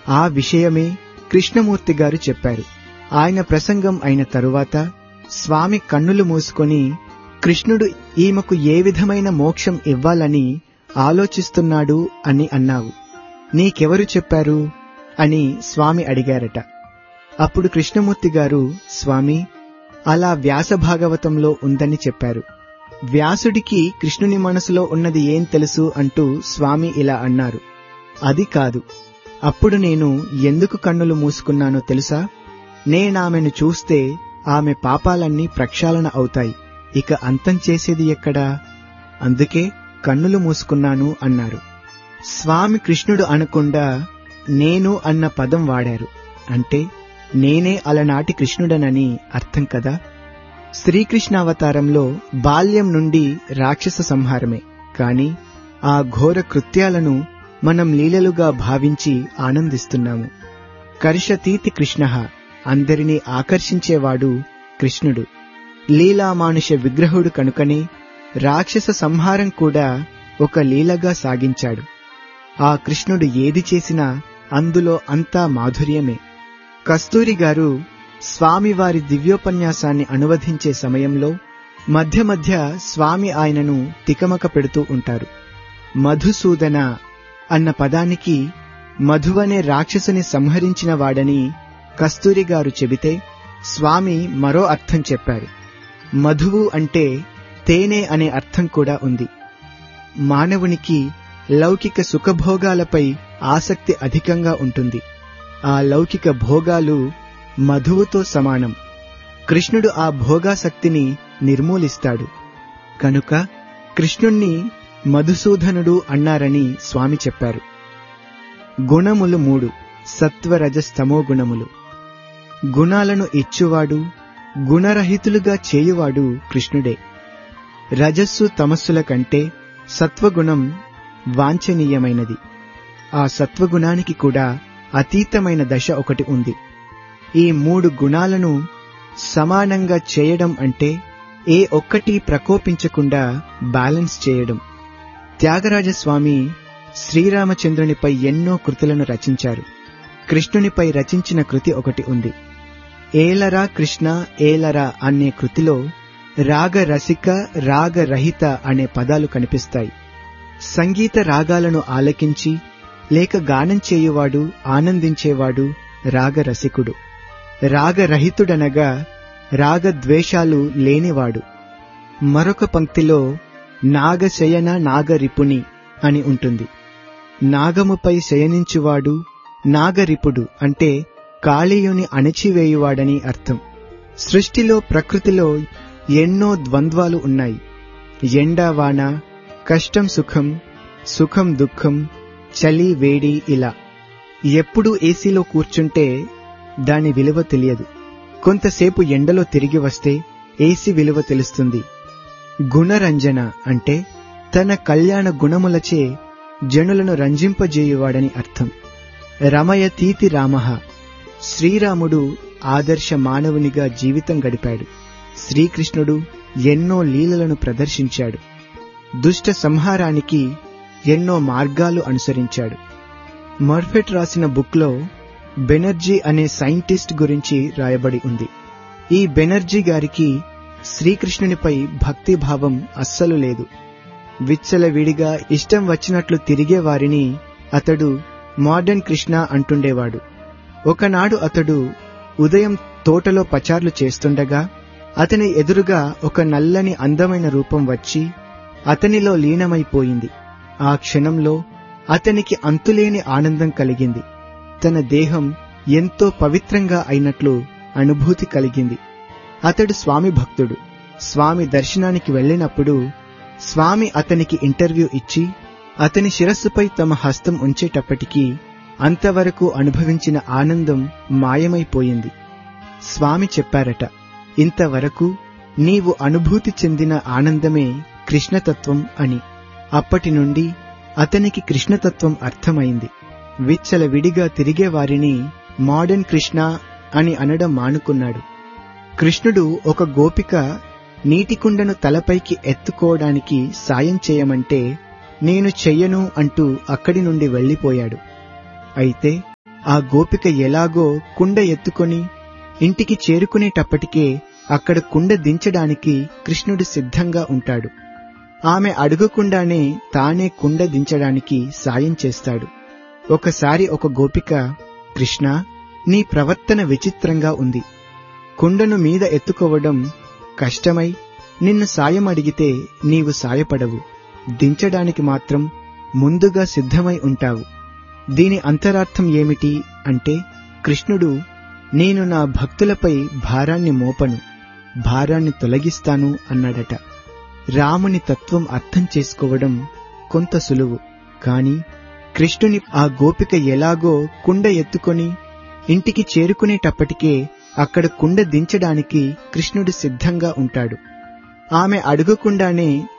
ఆ విషయమే కృష్ణమూర్తి గారు చెప్పారు ఆయన ప్రసంగం అయిన తరువాత స్వామి కన్నులు మూసుకొని కృష్ణుడు ఈమెకు ఏ విధమైన మోక్షం ఇవ్వాలని ఆలోచిస్తున్నాడు అని అన్నావు నీకెవరు చెప్పారు అని స్వామి అడిగారట అప్పుడు కృష్ణమూర్తి గారు స్వామి అలా వ్యాస భాగవతంలో ఉందని చెప్పారు వ్యాసుడికి కృష్ణుని మనసులో ఉన్నది ఏం తెలుసు అంటూ స్వామి ఇలా అన్నారు అది కాదు అప్పుడు నేను ఎందుకు కన్నులు మూసుకున్నానో తెలుసా నేనామెను చూస్తే ఆమె పాపాలన్నీ ప్రక్షాళన అవుతాయి ఇక అంతం చేసేది ఎక్కడా అందుకే కన్నులు మూసుకున్నాను అన్నారు స్వామి కృష్ణుడు అనకుండా నేను అన్న పదం వాడారు అంటే నేనే అలనాటి కృష్ణుడనని అర్థం కదా శ్రీకృష్ణావతారంలో బాల్యం నుండి రాక్షస సంహారమే కాని ఆ ఘోర కృత్యాలను మనం లీలలుగా భావించి ఆనందిస్తున్నాము కర్షతీతి కృష్ణ అందరినీ ఆకర్షించేవాడు కృష్ణుడు లీలామానుష విగ్రహుడు కనుకనే రాక్షస సంహారం కూడా ఒక లీలగా సాగించాడు ఆ కృష్ణుడు ఏది చేసినా అందులో అంతా మాధుర్యమే కస్తూరి గారు స్వామివారి దివ్యోపన్యాసాన్ని అనువదించే సమయంలో మధ్య మధ్య స్వామి ఆయనను తికమక పెడుతూ ఉంటారు మధుసూదన అన్న పదానికి మధువనే రాక్షసుని సంహరించిన వాడని కస్తూరి గారు చెబితే స్వామి మరో అర్థం చెప్పారు మధువు అంటే తేనె అనే అర్థం కూడా ఉంది మానవునికి లౌకిక సుఖభోగాలపై ఆసక్తి అధికంగా ఉంటుంది ఆ లౌకిక భోగాలు మధువుతో సమానం కృష్ణుడు ఆ భోగాసక్తిని నిర్మూలిస్తాడు కనుక కృష్ణుణ్ణి మధుసూదనుడు అన్నారని స్వామి చెప్పారు గుణములు మూడు సత్వరజస్తమో గుణములు గుణాలను ఇచ్చువాడు గుణరహితులుగా చేయువాడు కృష్ణుడే రజస్సు తమస్సుల కంటే సత్వగుణం వాంఛనీయమైనది ఆ సత్వగుణానికి కూడా అతీతమైన దశ ఒకటి ఉంది ఈ మూడు గుణాలను సమానంగా చేయడం అంటే ఏ ఒక్కటి ప్రకోపించకుండా బ్యాలెన్స్ చేయడం త్యాగరాజస్వామి శ్రీరామచంద్రునిపై ఎన్నో కృతులను రచించారు కృష్ణునిపై రచించిన కృతి ఒకటి ఉంది ఏలరా కృష్ణ ఏలరా అనే కృతిలో రాగరసిక రాగరహిత అనే పదాలు కనిపిస్తాయి సంగీత రాగాలను ఆలకించి లేక గానం చేయువాడు ఆనందించేవాడు రాగరసికుడు రాగరహితుడనగా రాగద్వేషాలు లేనివాడు మరొక పంక్తిలో నాగశయన నాగరిపుని అని ఉంటుంది నాగముపై శయనించువాడు నాగరిపుడు అంటే కాళీయుని అణచివేయువాడని అర్థం సృష్టిలో ప్రకృతిలో ఎన్నో ద్వంద్వాలు ఉన్నాయి ఎండావాన కష్టం సుఖం సుఖం దుఃఖం చలి వేడి ఇలా ఎప్పుడు ఏసీలో కూర్చుంటే దాని విలువ తెలియదు కొంతసేపు ఎండలో తిరిగి వస్తే ఏసీ విలువ తెలుస్తుంది గుణరంజన అంటే తన కళ్యాణ గుణములచే జనులను రంజింపజేయువాడని అర్థం రమయతీతి రామః శ్రీరాముడు ఆదర్శ మానవునిగా జీవితం గడిపాడు శ్రీకృష్ణుడు ఎన్నో లీలలను ప్రదర్శించాడు దుష్ట సంహారానికి ఎన్నో మార్గాలు అనుసరించాడు మర్ఫెట్ రాసిన బుక్లో బెనర్జీ అనే సైంటిస్ట్ గురించి రాయబడి ఉంది ఈ బెనర్జీ గారికి శ్రీకృష్ణునిపై భక్తిభావం అస్సలు లేదు విచ్చలవిడిగా ఇష్టం వచ్చినట్లు తిరిగే వారిని అతడు మోడర్న్ కృష్ణ అంటుండేవాడు ఒకనాడు అతడు ఉదయం తోటలో పచార్లు చేస్తుండగా అతని ఎదురుగా ఒక నల్లని అందమైన రూపం వచ్చి అతనిలో లీనమైపోయింది ఆ క్షణంలో అతనికి అంతులేని ఆనందం కలిగింది తన దేహం ఎంతో పవిత్రంగా అయినట్లు అనుభూతి కలిగింది అతడు స్వామి భక్తుడు స్వామి దర్శనానికి వెళ్ళినప్పుడు స్వామి అతనికి ఇంటర్వ్యూ ఇచ్చి అతని శిరస్సుపై తమ హస్తం ఉంచేటప్పటికీ అంతవరకు అనుభవించిన ఆనందం మాయమైపోయింది స్వామి చెప్పారట ఇంతవరకు నీవు అనుభూతి చెందిన ఆనందమే కృష్ణతత్వం అని అప్పటి నుండి అతనికి కృష్ణతత్వం అర్థమైంది విచ్చల విడిగా తిరిగే వారిని మోడర్న్ కృష్ణ అని అనడం మానుకున్నాడు కృష్ణుడు ఒక గోపిక నీటికుండను తలపైకి ఎత్తుకోవడానికి సాయం చేయమంటే నేను చెయ్యను అంటూ అక్కడి నుండి వెళ్ళిపోయాడు అయితే ఆ గోపిక ఎలాగో కుండ ఎత్తుకొని ఇంటికి చేరుకునేటప్పటికే అక్కడ కుండ దించడానికి కృష్ణుడు సిద్ధంగా ఉంటాడు ఆమె అడగకుండానే తానే కుండ దించడానికి సాయం చేస్తాడు ఒకసారి ఒక గోపిక కృష్ణ నీ ప్రవర్తన విచిత్రంగా ఉంది కుండను మీద ఎత్తుకోవడం కష్టమై నిన్ను సాయం అడిగితే నీవు సాయపడవు దించడానికి మాత్రం ముందుగా సిద్ధమై ఉంటావు దీని అంతరార్థం ఏమిటి అంటే కృష్ణుడు నేను నా భక్తులపై భారాన్ని మోపను భారాన్ని తొలగిస్తాను అన్నాడట రాముని తత్వం అర్థం చేసుకోవడం కొంత సులువు కాని కృష్ణుని ఆ గోపిక ఎలాగో కుండ ఎత్తుకొని ఇంటికి చేరుకునేటప్పటికే అక్కడ కుండ దించడానికి కృష్ణుడు సిద్ధంగా ఉంటాడు ఆమె అడగకుండానే